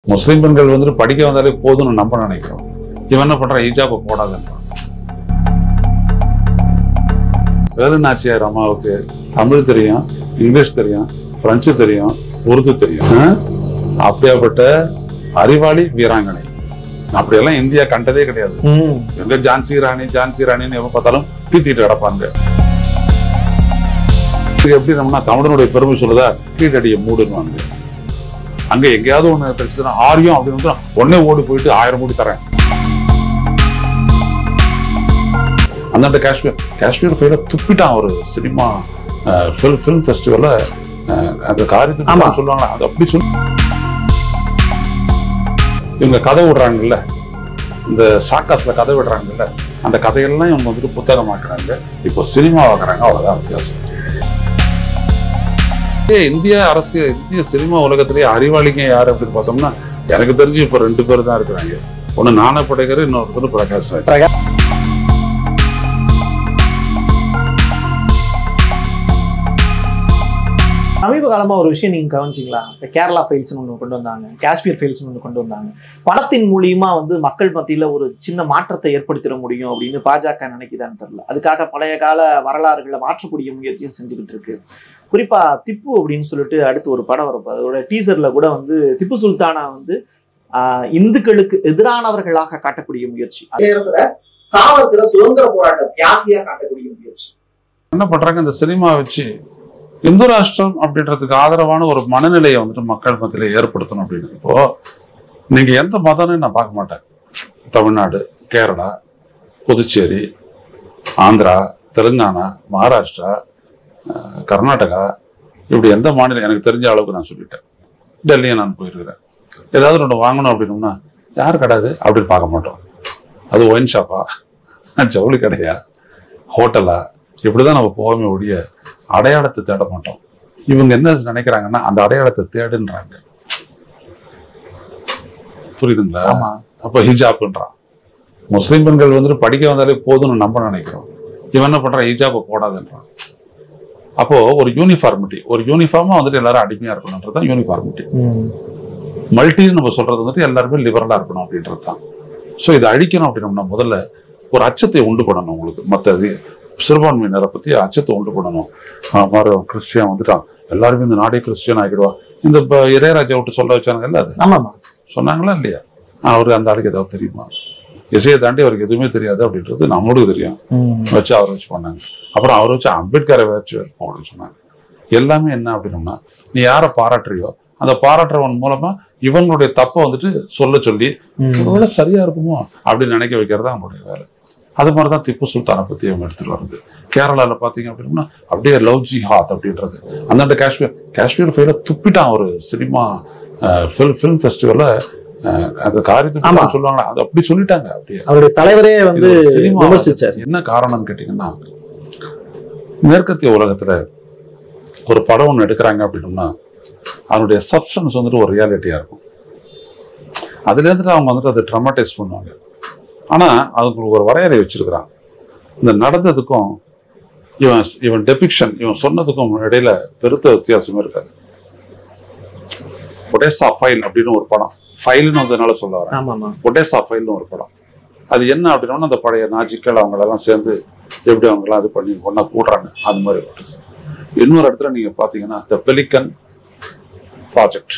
முஸ்லீம் பெண்கள் வந்துட்டு படிக்க வந்தாலே போதும்னு நம்ப நினைக்கிறோம் இவன் என்ன பண்றான் ஹிஜாபை போடாதுன்றான் வேலு நாச்சியார் அம்மாவுக்கு தமிழ் தெரியும் இங்கிலீஷ் தெரியும் பிரெஞ்சு தெரியும் உருது தெரியும் ஆ? அப்படியாப்பட்ட அறிவாளி வீராங்கனை அப்படியெல்லாம் இந்தியா கண்டதே கிடையாது ம். எங்க ஜான்சி ராணி ஜான்சி ராணின்னு எப்ப பார்த்தாலும் பீத்திட்டு கிடப்பாங்க இது எப்படி நம்மனா தமிழனுடைய பெருமை சொல்லுதா கீழடியை மூடுவாங்க அங்க எங்கேயாவது ஒண்ணு பிரச்சனை ஆரியம் அப்படின்னு வந்து உடனே ஓடி போயிட்டு ஆயிரம் கோடி தரேன் அந்தாண்ட காஷ்மீர் காஷ்மீர் ஃபைல துப்பிட்டான் ஒரு சினிமா ஃபில் ஃபிலிம் ஃபெஸ்டிவல்ல அந்த ஆமா. காரியத்துக்கு சொல்லுவாங்க அது அப்படி சொல்லி இவங்க கதை விடுறாங்கல்ல இந்த ஷாக்காஸ்ல கதை விடுறாங்கல்ல அந்த கதையெல்லாம் இவங்க வந்துட்டு புத்தகமாக்குறாங்க இப்போ சினிமாவாக்குறாங்க அவ்வளவுதான் வித்தியாசம் ஏய், இந்திய அரசியல் இந்திய சினிமா உலகத்திலேயே அறிவாளிங்க யாரு அப்படின்னு பார்த்தோம்னா எனக்கு தெரிஞ்சு இப்போ ரெண்டு பேர் தான் இருக்கிறாங்க ஒன்னு நான படைகர் இன்னொருத்தர் பிரகாஷ் ராஜ் பிரகா- சமீப காலமா ஒரு விஷயம் நீங்க கவனிச்சிங்களா இந்த கேரளா ஃபைல்ஸ் ஒன்று கொண்டு வந்தாங்க காஷ்மீர் ஃபைல்ஸ் ஒன்று கொண்டு வந்தாங்க பணத்தின் மூலியமா வந்து மக்கள் மத்தியில ஒரு சின்ன மாற்றத்தை ஏற்படுத்திட முடியும் அப்படின்னு பாஜக நினைக்குதான்னு தெரியல அதுக்காக பழைய கால வரலாறுகளை மாற்றக்கூடிய முயற்சியும் செஞ்சுக்கிட்டு இருக்கு குறிப்பா திப்பு அப்படின்னு சொல்லிட்டு அடுத்து ஒரு படம் வரும் அதோட டீசர்ல கூட வந்து திப்பு சுல்தானா வந்து ஆஹ், இந்துக்களுக்கு எதிரானவர்களாக காட்டக்கூடிய முயற்சி அதே நேரத்துல சாவர்கர சுதந்திர போராட்ட தியாகியா காட்டக்கூடிய முயற்சி என்ன பண்றாங்க இந்த சினிமா வச்சு இந்து ராஷ்டிரம் அப்படின்றதுக்கு ஆதரவான ஒரு மனநிலையை வந்துட்டு மக்கள் மத்தியில ஏற்படுத்தணும் அப்படின்னு இப்போ நீங்க எந்த மதம்னு நான் பார்க்க மாட்டேன் தமிழ்நாடு கேரளா புதுச்சேரி ஆந்திரா தெலுங்கானா மகாராஷ்டிரா அஹ், கர்நாடகா இப்படி எந்த மாநிலம் எனக்கு தெரிஞ்ச அளவுக்கு நான் சொல்லிட்டேன் டெல்லியை நான் போயிருக்கிறேன் ஏதாவது ஒன்று வாங்கணும் அப்படின்னோம்னா யார் கிடையாது அப்படின்னு பார்க்க மாட்டோம் அது ஒயின் ஷாப்பா ஜவுளி கடையா ஹோட்டலா இப்படிதான் நம்ம போகவே ஒழிய அடையாளத்தை தேட மாட்டோம் இவங்க என்ன நினைக்கிறாங்கன்னா அந்த அடையாளத்தை தேடுன்றாங்க புரியுதுங்களா ஆமா அப்ப ஹிஜாப்ன்றான் முஸ்லிம் பெண்கள் வந்துட்டு படிக்க வந்தாலே போதும்னு நம்ப நினைக்கிறோம் இவன் என்ன பண்றான் ஹிஜாபை போடாதுன்றான் அப்போ ஒரு யூனிஃபார்மிட்டி ஒரு யூனிஃபார்மா வந்துட்டு எல்லாரும் அடிமையா இருக்கணுன்றது தான் யூனிஃபார்மிட்டி மல்டின்னு நம்ம சொல்றது வந்துட்டு எல்லாருமே லிபரலா இருக்கணும் அப்படின்றது தான் ஸோ இதை அழிக்கணும் அப்படின்னம்னா முதல்ல ஒரு அச்சத்தை உண்டு பண்ணணும் உங்களுக்கு மற்றது சிறுபான்மையினரை பத்தி அச்சத்தை உண்டு பண்ணணும் ஆஹ் பாரு கிறிஸ்டியன் வந்துட்டான் எல்லாருமே இந்த நாடே கிறிஸ்டியன் ஆகிடுவா இந்த ப- இளையராஜா விட்டு சொல்ல வச்சாங்கல்ல அது ஆமாமா சொன்னாங்களா இல்லையா அவரு அந்த ஆளுக்கு ஏதாவது தெரியுமா இசையை தாண்டி அவருக்கு எதுவுமே தெரியாது அப்படின்றது நம்மளுக்கு தெரியும் வச்சு அவரை வச்சு பண்ணாங்க அப்புறம் அவரை வச்சு அம்பேத்கரை வச்சு வைப்போம் அப்படின்னு சொன்னாங்க எல்லாமே என்ன அப்படின்னம்னா நீ யாரை பாராட்டுறியோ அந்த பாராட்டுறவன் மூலமா இவங்களுடைய தப்பை வந்துட்டு சொல்ல சொல்லி ஒருவேளை சரியா இருக்குமோ அப்படின்னு நினைக்க வைக்கிறது தான் அவங்களுடைய வேலை அது மாதிரி தான் திப்பு சுல்தானை பத்தி அவங்க எடுத்துட்டு வருது கேரளால பாத்தீங்க அப்படின்னா அப்படியே லவ் ஜி ஹாத் அப்படின்றது அந்தாண்ட காஷ்மீர் காஷ்மீர் ஃபைல துப்பிட்டான் ஒரு சினிமா ஃபில் ஃபிலிம் ஃபெஸ்டிவல்ல அந்த ஆமா. காரியத்துக்கு சொல்லுவாங்களா அது அப்படி சொல்லிட்டாங்க அப்படியே அவருடைய தலைவரே வந்து இது ஒரு சினிமா விமர்சிச்சார் என்ன காரணம்னு கேட்டீங்கன்னா மேற்கத்திய உலகத்துல ஒரு படம் ஒன்று எடுக்கிறாங்க அப்படின்னம்னா அதனுடைய சப்ஸ்டன்ஸ் வந்துட்டு ஒரு ரியாலிட்டியா இருக்கும் அதுல இருந்துட்டு அவங்க வந்துட்டு அதை ட்ரமாட்டைஸ் பண்ணுவாங்க ஆனா அதுக்கு ஒரு வரையறை வச்சிருக்கிறான் இந்த நடந்ததுக்கும் இவன் இவன் டெபிக்ஷன் இவன் சொன்னதுக்கும் இடையில பெருத்த வித்தியாசமே இருக்காது ஒடேசா ஃபைல் அப்படின்னு ஒரு படம் ஃபைல்னு வந்ததுனால சொல்ல வரேன் ஆமாமா ஒடேசா ஃபைல்னு ஒரு படம் அது என்ன அப்படின்னா அந்த பழைய நாஜிக்கள் அவங்களெல்லாம் சேர்ந்து எப்படி அவங்கெல்லாம் இது பண்ணி ஒன்றா கூடுறாங்க அது மாதிரி ஒரு design. இன்னொரு இடத்துல நீங்க பாத்தீங்கன்னா த பெலிக்கன் ப்ராஜெக்ட்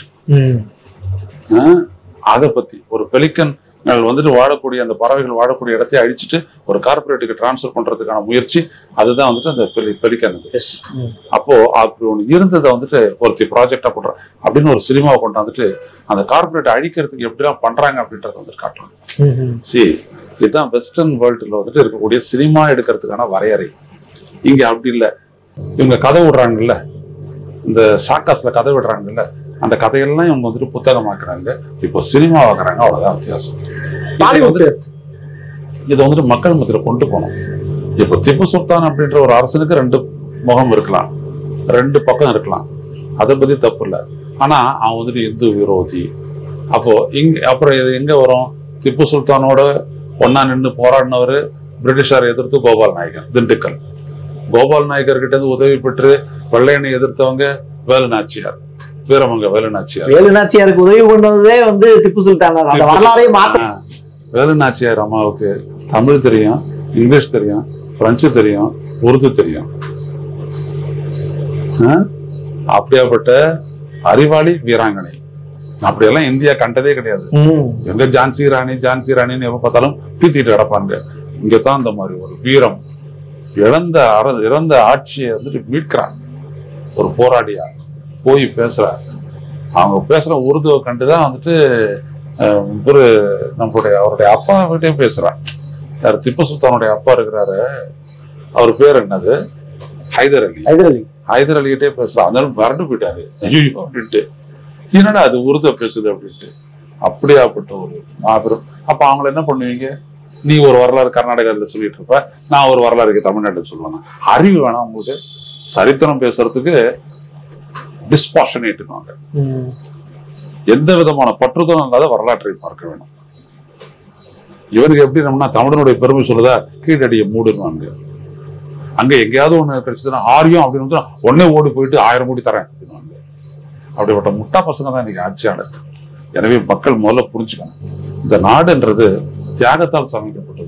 அதை பத்தி ஒரு பெலிக்கன் வந்துட்டு வாழக்கூடிய அந்த பறவைகள் வாழக்கூடிய இடத்தை அழிச்சிட்டு ஒரு கார்பரேட்டுக்கு டிரான்ஸ்ஃபர் பண்றதுக்கான முயற்சி அதுதான் வந்துட்டு அந்த பெலி பெலிக்கன் இது எஸ் அப்போ அப்படி ஒன்று இருந்ததை வந்துட்டு ஒருத்தி ப்ராஜெக்டா பண்றான் அப்படின்னு ஒரு சினிமாவை கொண்டாந்துட்டு அந்த கார்பரேட் அழிக்கிறதுக்கு எப்படிலாம் பண்றாங்க அப்படின்றத வந்துட்டு காட்டுறாங்க சி இதுதான் வெஸ்டர்ன் வேர்ல்டுல வந்துட்டு இருக்கக்கூடிய சினிமா எடுக்கிறதுக்கான வரையறை இங்க அப்படி இல்லை இவங்க கதை விடுறாங்கல்ல இந்த ஷாக்காஸ்ல கதை விடுறாங்கல்ல அந்த கதையெல்லாம் இவங்க வந்துட்டு புத்தகமாக்குறாங்க இப்போ சினிமாவாக்குறாங்க அவ்வளவுதான் வித்தியாசம் பாலிவுட் இதை வந்துட்டு மக்கள் மத்தியில கொண்டு போகணும் இப்போ திப்பு சுல்தான் அப்படின்ற ஒரு அரசனுக்கு ரெண்டு முகம் இருக்கலாம் ரெண்டு பக்கம் இருக்கலாம் அதை பத்தி தப்பு இல்லை ஆனா அவன் வந்துட்டு இந்து விரோதி அப்போ இங்க அப்புறம் இது எங்க வரும் திப்பு சுல்தானோட ஒண்ணா நின்று போராடினவர் பிரிட்டிஷாரை எதிர்த்து கோபால் நாயகர் திண்டுக்கல் கோபால் நாயக்கர் கிட்ட இருந்து உதவி பெற்று வெள்ளையனை எதிர்த்தவங்க வேலு நாச்சியார் வீரமங்க வேலுநாச்சியார் வேலுநாச்சியாருக்கு உதவி பண்ணதே வந்து திப்பு சுல்தான் தான் அந்த வரலாறையே மாத்த ஆ, வேலுநாச்சியார் அம்மாவுக்கு தமிழ் தெரியும் இங்கிலீஷ் தெரியும் பிரெஞ்சு தெரியும் உருது தெரியும் ஆ? அப்படியாப்பட்ட அறிவாளி வீராங்கனை அப்படியெல்லாம் இந்தியா கண்டதே கிடையாது ம். எங்க ஜான்சி ராணி ஜான்சி ராணின்னு எப்ப பார்த்தாலும் பீத்திட்டு கிடப்பாங்க இங்கதான் அந்த மாதிரி ஒரு வீரம் இழந்த அற இறந்த ஆட்சியை வந்துட்டு மீட்கிறாங்க ஒரு போராடியா போய் பேசுறார் அவங்க பேசுற உருதுவை கண்டுதான் வந்துட்டு அஹ், இவரு நம்மளுடைய அவருடைய அப்பா கிட்டே பேசுறார் யார் திப்பு சுல்தானுடைய அப்பா இருக்கிறாரு அவர் பேர் என்னது ஹைதர் அலி ஹைதர் அலி ஹைதர் அலிகிட்டே பேசுறான் அதனால மறந்து போயிட்டாரு ஐயோ அப்படின்ட்டு என்னடா அது உருத பேசுது அப்படின்ட்டு அப்படியாப்பட்ட ஒரு மாபெரும் அப்ப அவங்கள என்ன பண்ணுவீங்க நீ ஒரு வரலாறு கர்நாடகாவில் சொல்லிட்டு இருப்ப நான் ஒரு வரலாறு இங்க தமிழ்நாட்டில் சொல்லுவேன் அறிவு வேணாம் உங்களுக்கு சரித்திரம் பேசுறதுக்கு டிஸ்பாஷனேட்டுவாங்க ம். எந்த விதமான பற்றுதலும் இல்லாத வரலாற்றை பார்க்க வேணும் இவனுக்கு எப்படி நம்மனா தமிழனுடைய பெருமை சொல்லுதா கீழடியை மூடுவாங்க அங்க எங்கேயாவது ஒண்ணு கிடைச்சதுன்னா ஆரியம் அப்படின்னு வந்து உடனே ஓடி போயிட்டு ஆயிரம் கோடி தரேன் அப்படின்னுவாங்க அப்படிப்பட்ட முட்டா பசங்க தான் இன்னைக்கு ஆட்சியாளர் எனவே மக்கள் முதல்ல புரிஞ்சுக்கணும் இந்த நாடுன்றது தியாகத்தால் சமைக்கப்பட்டது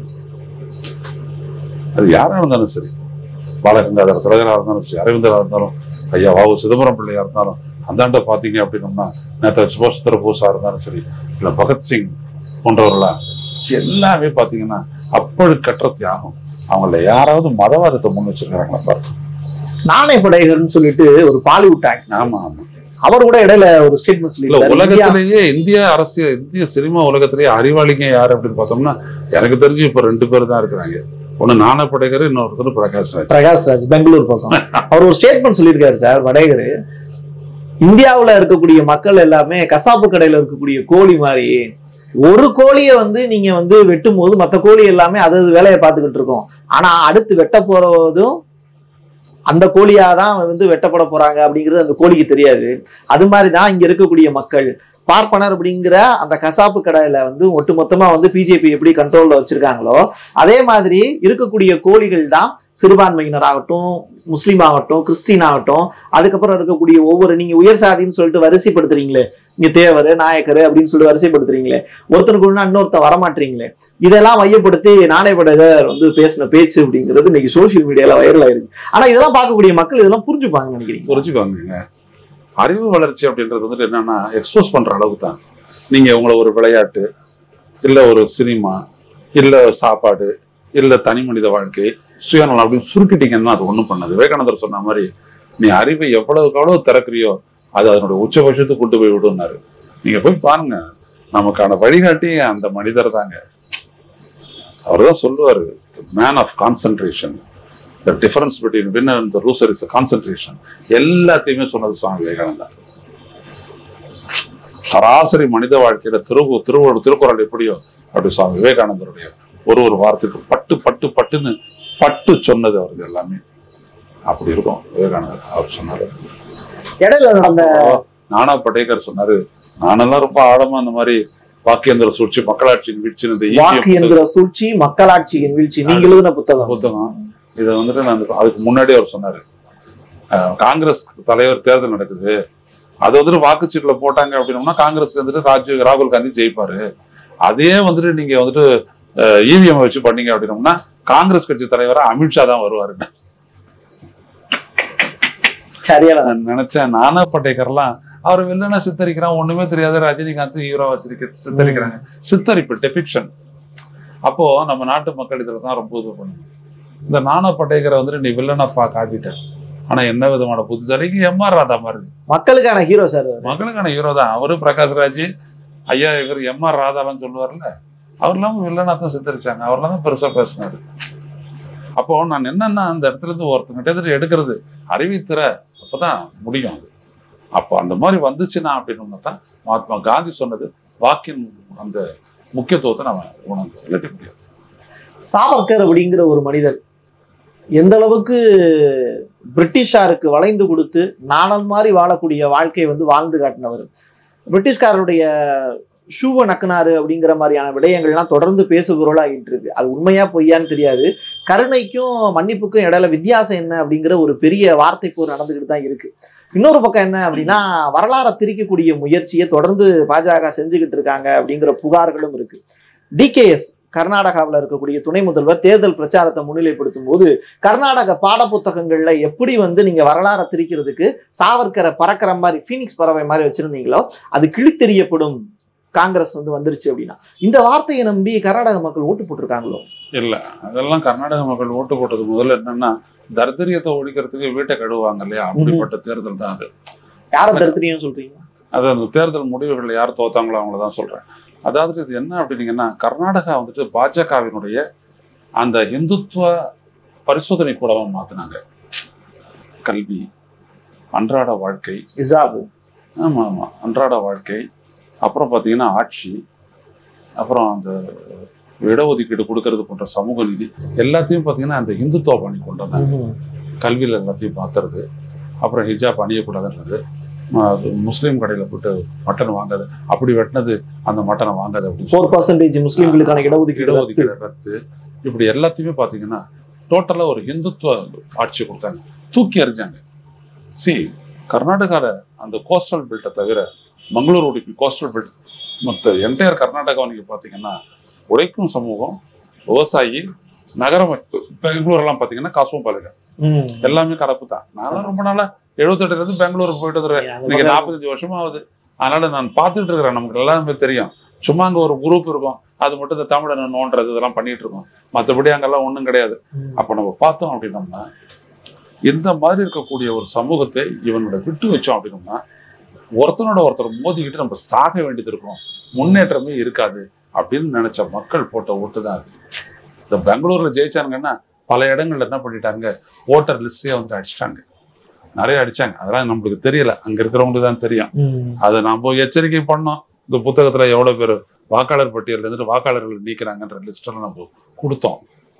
அது யாரா இருந்தாலும் சரி பாலகங்காதர திலகரா இருந்தாலும் சரி அரவிந்தரா இருந்தாலும் ஐயா வாவு சிதம்பரம் பிள்ளையா இருந்தாலும் அந்தாண்ட பாத்தீங்க அப்படின்னோம்னா நேற்று சுபாஷ் சந்திர போஸா இருந்தாலும் சரி இல்ல பகத்சிங் போன்றவர்களா எல்லாமே பாத்தீங்கன்னா அப்பழுக்கற்ற தியாகம் அவங்கள யாராவது மதவாதத்தை முன் வச்சிருக்கிறாங்களா பாருங்க நாணயப்படைகள்னு சொல்லிட்டு ஒரு பாலிவுட் ஆக்டர் ஆமா ஆமா அவர் கூட இடையில ஒரு ஸ்டேட்மெண்ட் இல்ல சொல்லியிருக்காரு இந்தியா- உலகத்திலேயே இந்திய அரசியல் இந்திய சினிமா உலகத்திலேயே அறிவாளிங்க யாரு அப்படின்னு பார்த்தோம்னா எனக்கு தெரிஞ்சு இப்ப ரெண்டு பேர் தான் இருக்கிறாங்க ஒண்ணு நாணப்படைகர் இன்னொருத்தர் பிரகாஷ் ராஜ் பிரகாஷ் ராஜ் பெங்களூர் பக்கம் அவர் ஒரு ஸ்டேட்மெண்ட் சொல்லியிருக்காரு சார் வடேகர் இந்தியாவுல இருக்கக்கூடிய மக்கள் எல்லாமே கசாப்பு கடையில இருக்கக்கூடிய கோழி மாதிரி ஒரு கோழியை வந்து நீங்க வந்து வெட்டும் போது மற்ற கோழி எல்லாமே அதது வேலையை பார்த்துக்கிட்டு இருக்கோம் ஆனா அடுத்து வெட்ட போறதும் அந்த கோழியா தான் வந்து வெட்டப்பட போறாங்க அப்படிங்கிறது அந்த கோழிக்கு தெரியாது அது மாதிரி தான் இங்க இருக்கக்கூடிய மக்கள் பார்ப்பனர் அப்படிங்கிற அந்த கசாப்பு கடையில வந்து ஒட்டுமொத்தமா வந்து பிஜேபி எப்படி கண்ட்ரோல்ல வச்சிருக்காங்களோ அதே மாதிரி இருக்கக்கூடிய கோழிகள் தான் சிறுபான்மையினர் ஆகட்டும் முஸ்லீம் ஆகட்டும் கிறிஸ்டின் ஆகட்டும் அதுக்கப்புறம் இருக்கக்கூடிய ஒவ்வொரு நீங்க உயர் சாதின்னு சொல்லிட்டு வரிசைப்படுத்துறீங்களே இங்க தேவர் நாயக்கர் அப்படின்னு சொல்லிட்டு வரிசைப்படுத்துறீங்களே ஒருத்தனுக்கு ஒண்ணா இன்னொருத்தன் வரமாட்டீங்களே இதெல்லாம் மையப்படுத்தி நாணயப்படையர் வந்து பேசின பேச்சு அப்படிங்கிறது இன்னைக்கு சோசியல் மீடியால வைரல் ஆயிருக்கு ஆனா இதெல்லாம் பார்க்கக்கூடிய மக்கள் இதெல்லாம் புரிஞ்சுப்பாங்கன்னு நினைக்கிறீங்க புரிஞ்சுக்கோங்க அறிவு வளர்ச்சி அப்படின்றது வந்துட்டு என்னன்னா எக்ஸ்போஸ் பண்ற அளவுக்கு தான் நீங்க உங்களை ஒரு விளையாட்டு இல்ல ஒரு சினிமா இல்ல சாப்பாடு இல்ல தனி மனித வாழ்க்கை சுயநலம் அப்படின்னு சுருக்கிட்டீங்கன்னா அது ஒண்ணும் பண்ணாது விவேகானந்தர் சொன்ன மாதிரி நீ அறிவை எவ்வளவுக்கு எவ்வளவு திறக்கிறியோ அது அதனுடைய உச்சபட்சத்துக்கு கொண்டு போய் விடுனாரு நீங்க போய் பாருங்க நமக்கான வழிகாட்டி அந்த மனிதர் தாங்க அவர் தான் சொல்லுவாரு man of concentration the difference between winner and the loser is concentration எல்லாத்தையுமே சொன்னது சுவாமி விவேகானந்தா சராசரி மனித வாழ்க்கையில திரு திருவள்ளுவர் திருக்குறள் எப்படியோ அப்படி சுவாமி விவேகானந்தருடைய ஒரு ஒரு வார்த்தைக்கு பட்டு பட்டு பட்டுன்னு பட்டு சொன்னது அவருக்கு எல்லாமே அப்படி இருக்கும் விவேகானந்தர் அவர் சொன்னாரு இடையில நடந்த நானா பட்டேகர் சொன்னாரு நானெல்லாம் ரொம்ப ஆழமா இந்த மாதிரி வாக்கியந்திர சூழ்ச்சி மக்களாட்சியின் வீழ்ச்சி இந்த வாக்கு EPM எந்திர சூழ்ச்சி மக்களாட்சியின் வீழ்ச்சி நீங்க எழுதின புத்தகம் புத்தகம் இதை வந்துட்டு நான் இந்த- அதுக்கு முன்னாடி அவர் சொன்னாரு அஹ், காங்கிரஸ் தலைவர் தேர்தல் நடக்குது அது வந்துட்டு வாக்குச்சீட்டுல போட்டாங்க அப்படின்னோம்னா காங்கிரஸ் வந்துட்டு ராஜீவ் ராகுல் காந்தி ஜெயிப்பாரு அதே வந்துட்டு நீங்க வந்துட்டு இவிஎம் வச்சு பண்ணீங்க அப்படின்னோம்னா காங்கிரஸ் கட்சி தலைவரா அமித்ஷா தான் வருவாரு சரியான நான் நினைச்சேன் நானா பட்டேக்கர்லாம் அவர் வில்லனா சித்தரிக்கிறான் ஒண்ணுமே தெரியாத ரஜினிகாந்த் ஹீரோவா சிரிக்க சித்தரிக்கிறாங்க சித்தரிப்பு டெபிக்ஷன் அப்போ நம்ம நாட்டு மக்கள் இதுல தான் ரொம்ப இது பண்ணுங்க இந்த நானா பட்டேக்கரை வந்துட்டு நீ வில்லனா பா காட்டிட்ட ஆனா என்ன விதமான புத்திசாலிக்கு எம்ஆர் ராதா மாதிரி மக்களுக்கான ஹீரோ சார் மக்களுக்கான ஹீரோ தான் அவரு பிரகாஷ் ராஜ் ஐயா இவர் எம்ஆர் ராதாலாம் சொல்லுவார்ல அவர்லாம் வில்லனா தான் சித்தரிச்சாங்க அவர்லாம் தான் பெருசா பேசினாரு அப்போ நான் என்னன்னா அந்த இடத்துல இருந்து ஒருத்தங்கிட்ட இருந்து எடுக்கிறது அறிவித்திற அப்பதான் முடியும் அது அப்போ அந்த மாதிரி வந்துச்சுன்னா அப்படின்னா தான் மகாத்மா காந்தி சொன்னது வாக்கின் அந்த முக்கியத்துவத்தை நம்ம உணர்ந்து இல்லாட்டி முடியாது சாவர்கர் அப்படிங்கிற ஒரு மனிதர் எந்த அளவுக்கு பிரிட்டிஷாருக்கு வளைந்து கொடுத்து நாணல் மாதிரி வாழக்கூடிய வாழ்க்கையை வந்து வாழ்ந்து காட்டினவர் பிரிட்டிஷ்காரருடைய ஷூவை நக்குனாரு அப்படிங்கிற மாதிரியான விடயங்கள்லாம் தொடர்ந்து பேசுபொருளாகிட்டு இருக்கு அது உண்மையா பொய்யான்னு தெரியாது கருணைக்கும் மன்னிப்புக்கும் இடையில வித்தியாசம் என்ன அப்படிங்கிற ஒரு பெரிய வார்த்தை போர் நடந்துகிட்டு தான் இருக்கு இன்னொரு பக்கம் என்ன அப்படின்னா வரலாறை திரிக்கக்கூடிய முயற்சியை தொடர்ந்து பாஜக செஞ்சுக்கிட்டு இருக்காங்க அப்படிங்கிற புகார்களும் இருக்கு டிகேஎஸ் கர்நாடகாவில் இருக்கக்கூடிய துணை முதல்வர் தேர்தல் பிரச்சாரத்தை முன்னிலைப்படுத்தும் போது கர்நாடக பாடப்புத்தகங்கள்ல எப்படி வந்து நீங்க வரலாறை திரிக்கிறதுக்கு சாவர்கரை பறக்கிற மாதிரி ஃபீனிக்ஸ் பறவை மாதிரி வச்சிருந்தீங்களோ அது கிழித்தெறியப்படும் காங்கிரஸ் வந்து வந்துருச்சு அப்படின்னா இந்த வார்த்தையை நம்பி கர்நாடக மக்கள் ஓட்டு போட்டிருக்காங்களோ இல்ல அதெல்லாம் கர்நாடக மக்கள் ஓட்டு போட்டது முதல்ல என்னன்னா தர்தரியத்தை ஒழிக்கிறதுக்கு வீட்டை கழுவாங்க இல்லையா அப்படிப்பட்ட தேர்தல் தான் அது யார தருத்திரியம் சொல்றீங்க அது அந்த தேர்தல் முடிவுகள் யார் தோத்தாங்களோ அவங்கள தான் சொல்றேன் அதாவது இது என்ன அப்படின்னீங்கன்னா கர்நாடகா வந்துட்டு பாஜகவினுடைய அந்த இந்துத்துவ பரிசோதனை கூடவா மாத்தினாங்க கல்வி அன்றாட வாழ்க்கை இசாபு ஆமா ஆமா அன்றாட வாழ்க்கை அப்புறம் பார்த்தீங்கன்னா ஆட்சி அப்புறம் அந்த இடஒதுக்கீடு கொடுக்கறது போன்ற சமூக நீதி எல்லாத்தையும் பார்த்தீங்கன்னா அந்த இந்துத்துவ பணி கொண்டு வந்தாங்க கல்வியில் எல்லாத்தையும் மாத்துறது அப்புறம் ஹிஜாப் அணியக்கூடாதுன்றது ஆஹ் அது முஸ்லீம் கடையில் போட்டு மட்டன் வாங்காது அப்படி வெட்டினது அந்த மட்டனை வாங்காது அப்படின்னு ஃபோர் பர்சன்டேஜ் முஸ்லிம்களுக்கான இடஒதுக்கீடு ரத்து. இடஒதுக்கீடு ரத்து இப்படி எல்லாத்தையுமே பார்த்தீங்கன்னா டோட்டலாக ஒரு இந்துத்துவ ஆட்சி கொடுத்தாங்க தூக்கி எறிஞ்சாங்க சி கர்நாடகாவில் அந்த கோஸ்டல் பெல்ட்டை தவிர மங்களூர் உடுப்பி கோஸ்டல் பெல்ட் மற்ற என்டையர் கர்நாடகா நீங்கள் பார்த்தீங்கன்னா உழைக்கும் சமூகம் விவசாயி நகரம் பெங்களூர்லாம் பார்த்தீங்கன்னா காசுவம்பாளையம் ம். எல்லாமே கலப்பு தான் நான் ரொம்ப நாளா எழுபத்தெட்டுல இருந்து பெங்களூர் போயிட்டு வந்துடுறேன் அந்த இன்னைக்கு பக்கம் நாற்பத்தஞ்சு வருஷமா ஆகுது அதனால நான் பார்த்துட்டு இருக்கிறேன் நமக்கு எல்லாமே தெரியும் சும்மா அங்க ஒரு குரூப் இருக்கும் அது மட்டும் இந்த தமிழை நோண்டுறது இதெல்லாம் பண்ணிட்டு இருக்கோம் மற்றபடி அங்கெல்லாம் ஒண்ணும் கிடையாது ம். அப்ப நம்ம பார்த்தோம் அப்படின்னோம்னா இந்த மாதிரி இருக்கக்கூடிய ஒரு சமூகத்தை இவனோட விட்டு வச்சோம் அப்படின்னோம்னா ஒருத்தனோட ஒருத்தர் மோதிக்கிட்டு நம்ம சாக வேண்டியது இருக்கும் முன்னேற்றமே இருக்காது அப்படின்னு நினைச்ச மக்கள் போட்ட ஓட்டு தான் அது இந்த பெங்களூர்ல ஜெயிச்சாங்கன்னா பல இடங்கள்ல என்ன பண்ணிட்டாங்க ஓட்டர் லிஸ்டே வந்து அடிச்சிட்டாங்க நிறைய அடிச்சாங்க அதெல்லாம் நம்மளுக்கு தெரியல அங்க இருக்கிறவங்களுக்கு தான் தெரியும் ம். அதை நம்ம எச்சரிக்கை பண்ணோம் இந்த புத்தகத்துல எவ்வளவு பேர் வாக்காளர் பட்டியல்ல இருந்துட்டு வாக்காளர்கள் நீக்கிறாங்கன்ற லிஸ்ட் எல்லாம் நம்ம கொடுத்தோம்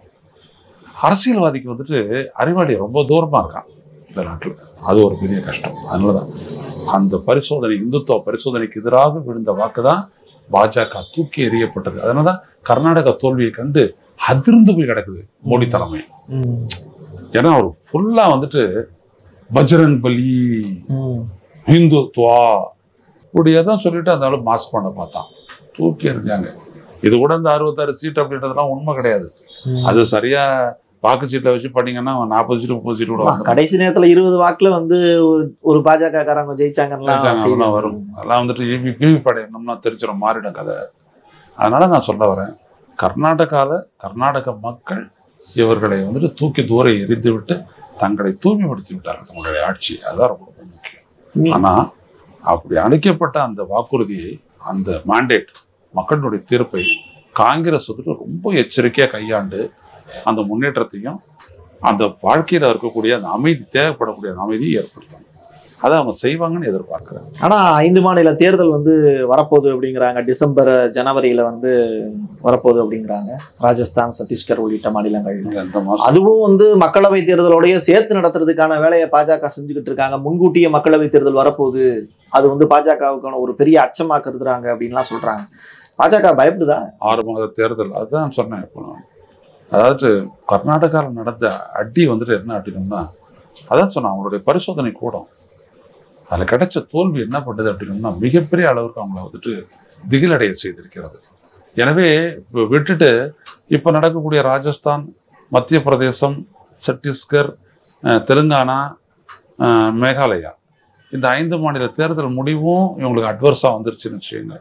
அரசியல்வாதிக்கு வந்துட்டு அறிவாளி ரொம்ப தூரமா இருக்கான் இந்த நாட்டுல அது ஒரு பெரிய கஷ்டம் அதனாலதான் அந்த பரிசோதனை இந்துத்துவ பரிசோதனைக்கு எதிராக விழுந்த வாக்கு தான் பாஜக தூக்கி எறியப்பட்டது அதனாலதான் கர்நாடக தோல்வியை கண்டு அதிர்ந்து போய் கிடக்குது மோடி தலைமை ம். ஏன்னா அவர் ஃபுல்லா வந்துட்டு பஜ்ரங் பலி ம். ஹிந்துத்வா இப்படியே தான் சொல்லிட்டு அந்த ஆளு மாஸ் பண்ண பார்த்தான் தூக்கி எறிஞ்சாங்க இது கூட இந்த அறுபத்தாறு சீட் அப்படின்றதெல்லாம் உண்மை கிடையாது ம். அது சரியா வாக்கு சீட்டை வச்சு பண்ணீங்கன்னா நாற்பது சீட்டு முப்பது சீட்டு கூட வந்துரும். கடைசி நேரத்துல இருபது வாக்குல வந்து ஒரு- ஒரு பாஜக காரங்க ஜெயிச்சாங்கன்னா ஜெயிச்சாங்க, செய்தி அதெல்லாம் வரும் அதெல்லாம் வந்துட்டு இவி பிவி படையணும்னா தெரிஞ்சிடும் மாறிடும் கதை அதனால நான் சொல்ல வரேன் கர்நாடகால கர்நாடக மக்கள் இவர்களை வந்துட்டு தூக்கி தூர எரிந்து விட்டு தங்களை தூய்மைப்படுத்தி விட்டார்கள் தங்களுடைய ஆட்சி அதான் ரொம்ப ரொம்ப முக்கியம் ம். ஆனா அப்படி அளிக்கப்பட்ட அந்த வாக்குறுதியை அந்த மாண்டேட் மக்களுடைய தீர்ப்பை காங்கிரஸ் வந்துட்டு ரொம்ப எச்சரிக்கையா கையாண்டு அந்த முன்னேற்றத்தையும் அந்த வாழ்க்கையில இருக்கக்கூடிய அந்த அமைதி தேவைப்படக்கூடிய அந்த அமைதியை ஏற்படுத்தணும் அதை அவங்க செய்வாங்கன்னு எதிர்பார்க்கிறேன் ஆனா ஐந்து மாநில தேர்தல் வந்து வரப்போகுது அப்படிங்கிறாங்க டிசம்பர் ஜனவரியில வந்து வரப்போகுது அப்படிங்கிறாங்க ராஜஸ்தான் சத்தீஸ்கர் உள்ளிட்ட மாநிலங்கள் இந்த மாசம் அதுவும் வந்து மக்களவை தேர்தலோடய சேர்த்து நடத்துறதுக்கான வேலையை பாஜக செஞ்சுக்கிட்டு இருக்காங்க முன்கூட்டியே மக்களவை தேர்தல் வரப்போகுது அது வந்து பாஜகவுக்கான ஒரு பெரிய அச்சமா கருதுறாங்க அப்படின்லாம் சொல்றாங்க பாஜக பயப்படுதா ஆறு மாத தேர்தல் அதுதான் சொன்னேன் இப்போ நான் அதாவது கர்நாடகாவில் நடந்த அடி வந்துட்டு என்ன அப்படின்னோம்னா அதான் சொன்னேன் அவங்களுடைய பரிசோதனை கூடம் அதில் கிடைச்ச தோல்வி என்ன பண்ணுது அப்படின்னோம்னா மிகப்பெரிய அளவுக்கு அவங்கள வந்துட்டு திகிலடைய செய்திருக்கிறது எனவே இப்ப விட்டுட்டு இப்போ நடக்கக்கூடிய ராஜஸ்தான் மத்திய பிரதேசம் சத்தீஸ்கர் அஹ், தெலுங்கானா அஹ், மேகாலயா இந்த ஐந்து மாநில தேர்தல் முடிவும் இவங்களுக்கு அட்வர்ஸாக வந்துருச்சுன்னு வச்சுக்கோங்க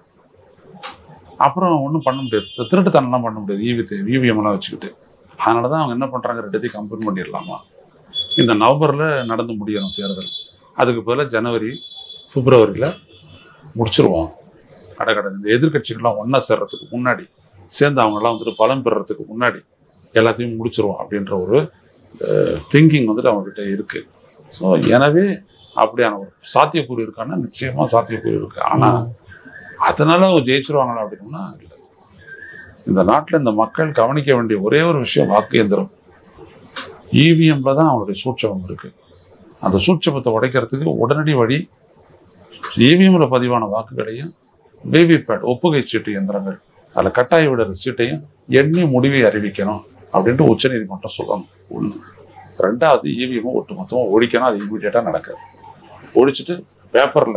அப்புறம் ஒன்றும் பண்ண முடியாது இந்த திருட்டுத்தனம்லாம் பண்ண முடியாது ஈவி இவிஎம் எல்லாம் வச்சுக்கிட்டு அதனால தான் அவங்க என்ன பண்ணுறாங்க ரெண்டுத்தையும் கம்பேர் பண்ணிடலாமா இந்த நவம்பரில் நடந்து முடியணும் தேர்தல் அதுக்கு பதிலாக ஜனவரி பிப்ரவரியில் முடிச்சிருவோம் கடை கடை இந்த எதிர்க்கட்சிகள்லாம் ஒன்றா சேர்றதுக்கு முன்னாடி சேர்ந்து அவங்கெல்லாம் வந்துட்டு பலம் பெறுறதுக்கு முன்னாடி எல்லாத்தையும் முடிச்சிருவோம் அப்படின்ற ஒரு திங்கிங் வந்துட்டு அவங்ககிட்ட இருக்குது ஸோ எனவே அப்படியான ஒரு சாத்தியக்கூறு இருக்கான்னா நிச்சயமாக சாத்தியக்கூறு இருக்குது ஆனால் அதனால அவங்க ஜெயிச்சிருவாங்களா அப்படின்னா இல்லை இந்த நாட்டில் இந்த மக்கள் கவனிக்க வேண்டிய ஒரே ஒரு விஷயம் வாக்கு இயந்திரம் இவிஎம்ல தான் அவங்களுடைய சூட்சமம் இருக்கு அந்த சூட்சமத்தை உடைக்கிறதுக்கு உடனடி வழி இவிஎம்ல பதிவான வாக்குகளையும் விவிபேட் ஒப்புகை சீட்டு இயந்திரங்கள் அதில் கட்டாய விடுற சீட்டையும் எண்ணி முடிவை அறிவிக்கணும் அப்படின்ட்டு உச்சநீதிமன்றம் சொல்லணும் ஒன்று ரெண்டாவது இவிஎம் ஒட்டுமொத்தமாக ஒழிக்கணும் அது இமீடியட்டாக நடக்காது ஒழிச்சிட்டு பேப்பரில்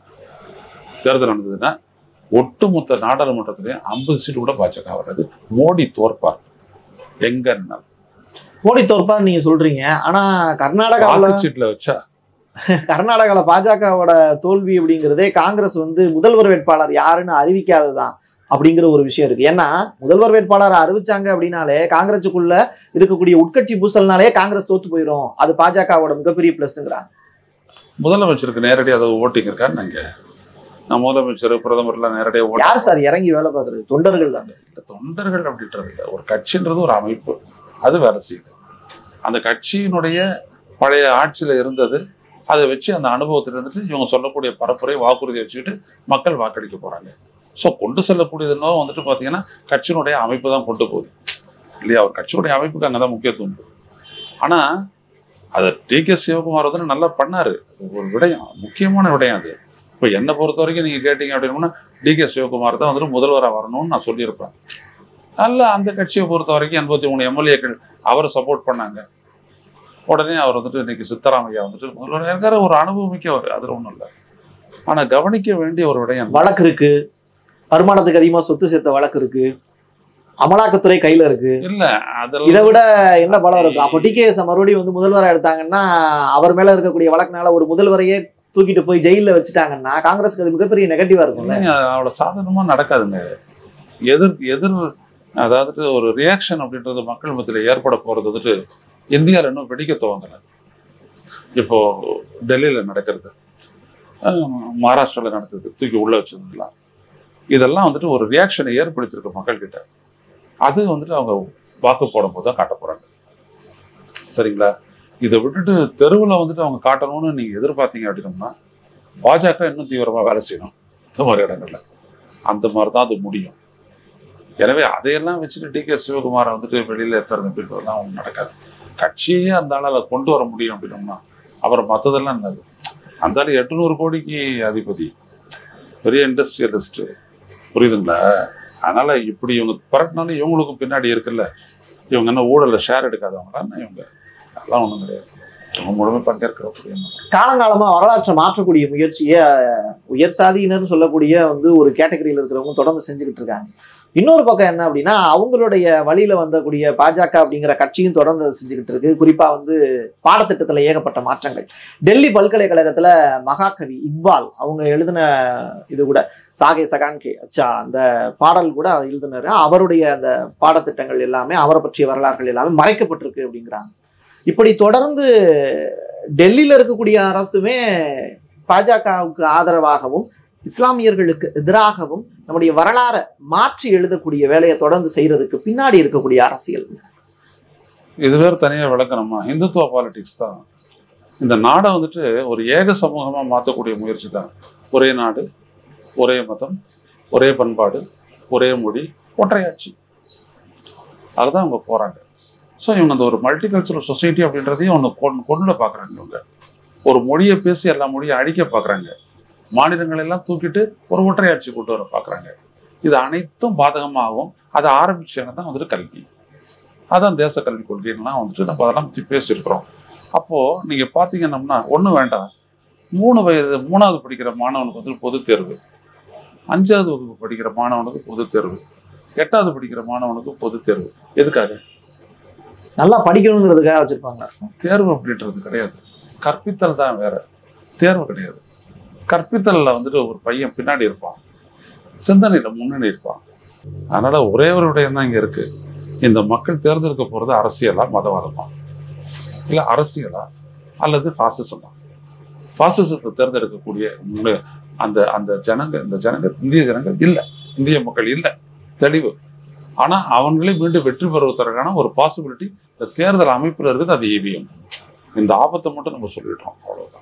தேர்தல் நடந்ததுன்னா ஒட்டுமொத்த நாடாளுமன்றத்திலையும் ஐம்பது சீட்டு கூட பாஜக வராது மோடி தோற்பார் எங்க மோடி தோற்பார் நீங்க சொல்றீங்க ஆனா கர்நாடகாவில் வாக்குச்சீட்டுல வச்சா கர்நாடகால பாஜகவோட தோல்வி அப்படிங்கிறதே காங்கிரஸ் வந்து முதல்வர் வேட்பாளர் யாருன்னு அறிவிக்காததான் அப்படிங்கிற ஒரு விஷயம் இருக்கு ஏன்னா முதல்வர் வேட்பாளரை அறிவிச்சாங்க அப்படின்னாலே காங்கிரஸுக்குள்ள இருக்கக்கூடிய உட்கட்சி பூசல்னாலே காங்கிரஸ் தோத்து போயிடும் அது பாஜகவோட மிகப்பெரிய பிளஸ்ங்கிறாங்க முதலமைச்சருக்கு நேரடியாக அதை ஓட்டிங் இருக்கான்னு நாங்க நான் முதலமைச்சர் பிரதமர்லாம் நேரடியாக ஓட்டு யார் சார் இறங்கி வேலை பார்க்கறது தொண்டர்கள் தான் இல்ல, தொண்டர்கள் அப்படின்றது இல்லை ஒரு கட்சின்றது ஒரு அமைப்பு அது வேலை செய்யுது அந்த கட்சியினுடைய பழைய ஆட்சியில இருந்தது அதை வச்சு அந்த அனுபவத்தில் இருந்துட்டு இவங்க சொல்லக்கூடிய பரப்புரை வாக்குறுதியை வச்சுக்கிட்டு மக்கள் வாக்களிக்க போறாங்க ஸோ கொண்டு செல்லக்கூடியதுன்னோ வந்துட்டு பார்த்தீங்கன்னா கட்சியினுடைய அமைப்பு தான் கொண்டு போகுது இல்லையா ஒரு கட்சியுடைய அமைப்புக்கு அங்கே தான் முக்கியத்துவம் இருக்கு. ஆனா அதை டி கே சிவகுமார் வந்து நல்லா பண்ணாரு அது ஒரு விடயம் முக்கியமான விடயம் அது இப்போ என்னை பொறுத்த வரைக்கும் நீங்க கேட்டீங்க அப்படின்னா டி கே சிவகுமார் தான் வந்துட்டு முதல்வராக வரணும்னு நான் சொல்லியிருப்பேன் அல்ல அந்த கட்சியை பொறுத்த வரைக்கும் எண்பத்தி மூணு எம்எல்ஏக்கள் அவரை சப்போர்ட் பண்ணாங்க உடனே அவர் வந்துட்டு இன்னைக்கு சித்தராமையா வந்துட்டு முதல்வர் இருக்காரு ஒரு அனுபவமிக்கவர் அது ஒன்றும் இல்லை ஆனா கவனிக்க வேண்டிய ஒரு விடயம் வழக்கு இருக்கு வருமானத்துக்கு அதிகமா சொத்து சேர்த்த வழக்கு இருக்கு அமலாக்கத்துறை கையில இருக்கு இல்ல இதை அதெல்லாம் விட என்ன பலம் இருக்கும் அப்போ டிகேஎஸ் மறுபடியும் வந்து முதல்வரா எடுத்தாங்கன்னா அவர் மேல இருக்கக்கூடிய வழக்குனால ஒரு முதல்வரையே தூக்கிட்டு போய் ஜெயில்ல வச்சுட்டாங்கன்னா காங்கிரஸ்க்கு அது மிகப்பெரிய நெகட்டிவா இருக்கும்ல இல்லைங்க, அவ்வளவு சாதாரணமா நடக்காதுங்க எதிர் எதிர் அதாவது ஒரு ரியாக்ஷன் அப்படின்றது மக்கள் மத்தியில் ஏற்பட போறது வந்துட்டு இந்தியாவில் இன்னும் வெடிக்க துவங்கல இப்போ டெல்லியில நடக்கிறது அஹ் மகாராஷ்டிரால நடந்தது தூக்கி உள்ள வச்சதுலாம் இதெல்லாம் வந்துட்டு ஒரு ரியாக்ஷனை ஏற்படுத்தியிருக்கு மக்கள்கிட்ட அது வந்துட்டு அவங்க வாக்கு போடும்போது தான் காட்ட போறாங்க சரிங்களா இதை விட்டுட்டு தெருவில் வந்துட்டு அவங்க காட்டணும்னு நீங்க எதிர்பார்த்தீங்க அப்படின்னோம்னா பாஜக இன்னும் தீவிரமா வேலை செய்யணும் இந்த மாதிரி இடங்கள்ல அந்த மாதிரி தான் அது முடியும் எனவே அதையெல்லாம் வச்சுட்டு டி கே சிவகுமாரை வந்துட்டு வெளியில ஏற்றுறது அப்படின்றதெல்லாம் ஒன்றும் நடக்காது கட்சியே அந்த ஆளால கொண்டு வர முடியும் அப்படின்னோம்னா அப்புறம் மற்றதெல்லாம் என்னது அந்த ஆள் எட்டுநூறு கோடிக்கு அதிபதி பெரிய இண்டஸ்ட்ரியலிஸ்ட் புரியுதுங்களா அதனால இப்படி இவங்க பரட்டினாலும் இவங்களுக்கும் பின்னாடி இருக்குல்ல இவங்க என்ன ஊழல்ல ஷேர் எடுக்காதவங்களா என்ன இவங்க அதெல்லாம் ஒன்றும் கிடையாது இவங்க முழுமை பங்கேற்கக்கூடிய மக்கள். காலங்காலமா வரலாற்றை மாற்றக்கூடிய முயற்சியை உயர் சாதியினர் சொல்லக்கூடிய வந்து ஒரு கேட்டகரியில் இருக்கிறவங்க தொடர்ந்து செஞ்சுக்கிட்டு இருக்காங்க இன்னொரு பக்கம் என்ன அப்படின்னா அவங்களுடைய வழியில வந்தக்கூடிய பாஜக அப்படிங்கிற கட்சியும் தொடர்ந்து அதை செஞ்சுக்கிட்டு இருக்கு குறிப்பா வந்து பாடத்திட்டத்துல ஏகப்பட்ட மாற்றங்கள் டெல்லி பல்கலைக்கழகத்துல மகாகவி இக்பால் அவங்க எழுதின இது கூட சாகே சகான்கே அச்சா அந்த பாடல் கூட அதை எழுதினாரு அவருடைய அந்த பாடத்திட்டங்கள் எல்லாமே அவரை பற்றிய வரலாறுகள் எல்லாமே மறைக்கப்பட்டிருக்கு அப்படிங்கிறாங்க இப்படி தொடர்ந்து டெல்லியில இருக்கக்கூடிய அரசுமே பாஜகவுக்கு ஆதரவாகவும் இஸ்லாமியர்களுக்கு எதிராகவும் நம்முடைய வரலாறை மாற்றி எழுதக்கூடிய வேலையை தொடர்ந்து செய்யறதுக்கு பின்னாடி இருக்கக்கூடிய அரசியல் இது வேறு தனியாக விளக்கணுமா இந்துத்துவ பாலிடிக்ஸ் தான் இந்த நாடை வந்துட்டு ஒரு ஏக சமூகமாக மாற்றக்கூடிய முயற்சி தான் ஒரே நாடு ஒரே மதம் ஒரே பண்பாடு ஒரே மொழி ஒற்றையாட்சி அதுதான் அவங்க போகிறாங்க ஸோ இவங்க அந்த ஒரு மல்டிகல்ச்சரல் சொசைட்டி அப்படின்றதையும் ஒன்று கொண்டு கொண்டு பார்க்குறாங்க இவங்க ஒரு மொழியை பேசி எல்லா மொழியை அழிக்க பார்க்குறாங்க மாநிலங்கள் எல்லாம் தூக்கிட்டு ஒரு ஒற்றையாட்சி கொண்டு வர பார்க்குறாங்க இது அனைத்தும் பாதகமாகும் அதை ஆரம்பிச்சாங்க தான் வந்துட்டு கல்வி அதான் தேச கல்விக் கொள்கைலாம் வந்துட்டு நம்ம அதெல்லாம் பற்றி பேசியிருக்கிறோம் அப்போது நீங்கள் பார்த்தீங்கன்னா ஒன்றும் வேண்டாம் மூணு வயது மூணாவது படிக்கிற மாணவனுக்கு வந்து பொதுத் தேர்வு அஞ்சாவது வகுப்பு படிக்கிற மாணவனுக்கு பொதுத் தேர்வு எட்டாவது படிக்கிற மாணவனுக்கு பொதுத் தேர்வு எதுக்காக நல்லா படிக்கணுங்கிறதுக்காக வச்சிருப்பாங்க தேர்வு அப்படின்றது கிடையாது கற்பித்தல் தான் வேற தேர்வு கிடையாது கற்பித்தல்ல வந்துட்டு ஒரு பையன் பின்னாடி இருப்பான் சிந்தனையில முன்னணி இருப்பான் அதனால ஒரே ஒரு விடயம் தான் இங்க இருக்கு இந்த மக்கள் தேர்ந்தெடுக்க போறது அரசியலா மதவாதமா இல்ல அரசியலா அல்லது பாசிசமா பாசிசத்தை தேர்ந்தெடுக்கக்கூடிய முழு- அந்த அந்த ஜனங்க இந்த ஜனங்க இந்திய ஜனங்கள் இல்லை இந்திய மக்கள் இல்லை தெளிவு ஆனா அவங்களே மீண்டும் வெற்றி பெறுவதற்கான ஒரு பாசிபிலிட்டி இந்த தேர்தல் அமைப்புல இருக்குது அது இவிஎம் இந்த ஆபத்தை மட்டும் நம்ம சொல்லிட்டோம் அவ்வளவுதான்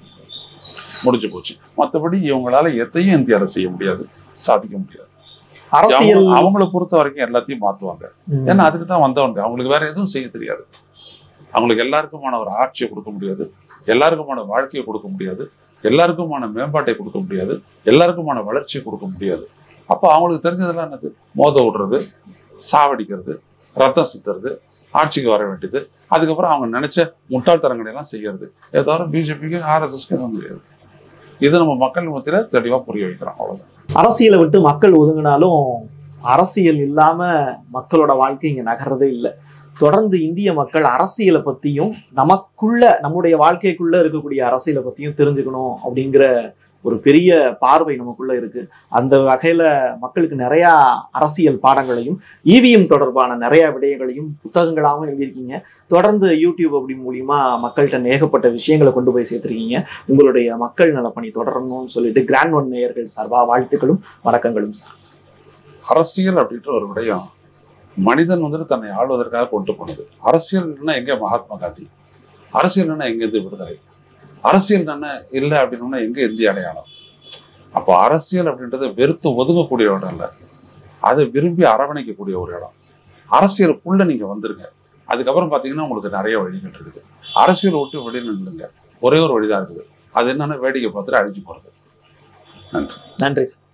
முடிஞ்சு போச்சு மற்றபடி இவங்களால எதையும் இந்தியால செய்ய முடியாது சாதிக்க முடியாது அரசியல் அவங்க- அவங்கள பொறுத்த வரைக்கும் எல்லாத்தையும் மாத்துவாங்க ம். ஏன்னா அதுக்கு தான் வந்தவங்க அவங்களுக்கு வேற எதுவும் செய்ய தெரியாது. தெரியாது. அவங்களுக்கு எல்லாருக்குமான ஒரு ஆட்சியை கொடுக்க முடியாது எல்லாருக்குமான வாழ்க்கையை கொடுக்க முடியாது எல்லாருக்குமான மேம்பாட்டை கொடுக்க முடியாது எல்லாருக்குமான வளர்ச்சியை கொடுக்க முடியாது அப்போ அவங்களுக்கு தெரிஞ்சதெல்லாம் என்னது மோத விடுறது சாவடிக்கிறது ரத்தம் சுத்துறது ஆட்சிக்கு வர வேண்டியது அதுக்கப்புறம் அவங்க நினைச்ச முட்டாள்தனங்களை எல்லாம் செய்யறது இதை தவிர பிஜேபிக்கு ஆர்எஸ்எஸ்க்கு எதுவும் தெரியாது இது நம்ம மக்கள் மத்தியில தெளிவா புரிய வைக்கிறோம் அவ்வளவுதான் அரசியலை விட்டு மக்கள் ஒதுங்கினாலும் அரசியல் இல்லாம மக்களோட வாழ்க்கை இங்க நகர்றதே இல்லை தொடர்ந்து இந்திய மக்கள் அரசியலை பத்தியும் நமக்குள்ள நம்முடைய வாழ்க்கைக்குள்ள இருக்கக்கூடிய அரசியலை பத்தியும் தெரிஞ்சுக்கணும் அப்படிங்கிற ஒரு பெரிய பார்வை நமக்குள்ள இருக்கு அந்த வகையில மக்களுக்கு நிறைய அரசியல் பாடங்களையும் இவிஎம் தொடர்பான நிறைய விடயங்களையும் புத்தகங்களாகவும் எழுதியிருக்கீங்க தொடர்ந்து யூடியூப் அப்படி மூலியமா மக்கள்கிட்ட ஏகப்பட்ட விஷயங்களை கொண்டு போய் சேர்த்திருக்கீங்க உங்களுடைய மக்கள் நலப்பணி தொடரணும்னு சொல்லிட்டு கிராண்ட் ஒன் நேயர்கள் சார்பா வாழ்த்துக்களும் வணக்கங்களும் சார் அரசியல் அப்படின்ற ஒரு விடயம் மனிதன் வந்துட்டு தன்னை ஆள்வதற்காக கொண்டு போனது அரசியல்னா எங்க மகாத்மா காந்தி அரசியல்னா எங்க இருந்து விடுதலை அரசியல் தானே இல்லை அப்படின்னா எங்க இந்திய அடையாளம் அப்போ அரசியல் அப்படின்றது வெறுத்து ஒதுங்கக்கூடிய ஒரு இடம் இல்லை அதை விரும்பி அரவணைக்கக்கூடிய ஒரு இடம் அரசியலுக்குள்ள நீங்க வந்துருங்க அதுக்கப்புறம் பாத்தீங்கன்னா உங்களுக்கு நிறைய வழிகள் இருக்குது அரசியல் விட்டு வெளியில் நில்லுங்க ஒரே ஒரு வழிதான் இருக்குது அது என்னன்னா வேடிக்கை பார்த்துட்டு அழிஞ்சு போறது நன்றி சார்